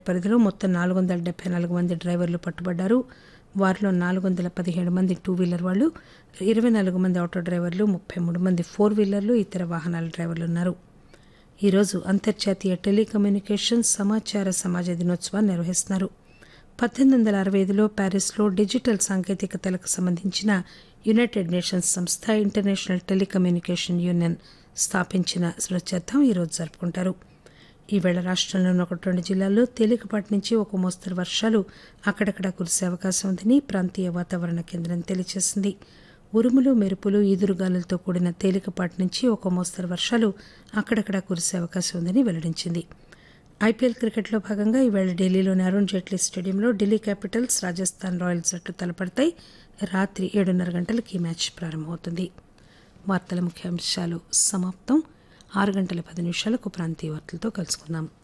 పరిధిలో మొత్తం నాలుగు వందల డెబ్బై నాలుగు మంది డ్రైవర్లు పట్టుబడ్డారు వారిలో నాలుగు వందల పదిహేడు మంది టూ వీలర్ వాళ్ళు ఇరవై నాలుగు మంది ఆటో డ్రైవర్లు ముప్పై మూడు మంది ఫోర్ వీలర్లు ఇతర వాహనాల డ్రైవర్లు ఉన్నారు ఈరోజు అంతర్జాతీయ టెలికమ్యూనికేషన్ సమాచార సమాజ దినోత్సవాన్ని నిర్వహిస్తున్నారు పద్దెనిమిది వందల అరవై ఐదులో ప్యారిస్లో డిజిటల్ సాంకేతికతలకు సంబంధించిన యునైటెడ్ నేషన్స్ సంస్థ ఇంటర్నేషనల్ టెలికమ్యూనికేషన్ యూనియన్ స్థాపించిన స్మృత్యర్థం ఈరోజు జరుపుకుంటారు ఈవేళ రాష్టంలోని ఒకటి రెండు జిల్లాల్లో తేలికపాటి నుంచి ఒక మోస్తరు వర్షాలు అక్కడక్కడ కురిసే అవకాశం ఉందని ప్రాంతీయ వాతావరణ కేంద్రం తెలియజేసింది ఉరుములు మెరుపులు ఈదురుగాలులతో కూడిన తేలికపాటి నుంచి ఒక మోస్తరు వర్షాలు అక్కడక్కడ కురిసే అవకాశం ఉందని వెల్లడించింది ఐపీఎల్ క్రికెట్లో భాగంగా ఈవేళ ఢిల్లీలోని అరుణ్ జైట్లీ స్టేడియంలో ఢిల్లీ క్యాపిటల్స్ రాజస్థాన్ రాయల్స్ జట్లు తలపడతాయి రాత్రి ఏడున్నర గంటలకు ఈ మ్యాచ్ ప్రారంభమవుతుంది వార్తల ముఖ్యాంశాలు సమాప్తం ఆరు గంటల పది నిమిషాలకు ప్రాంతీయ వార్తలతో కలుసుకుందాం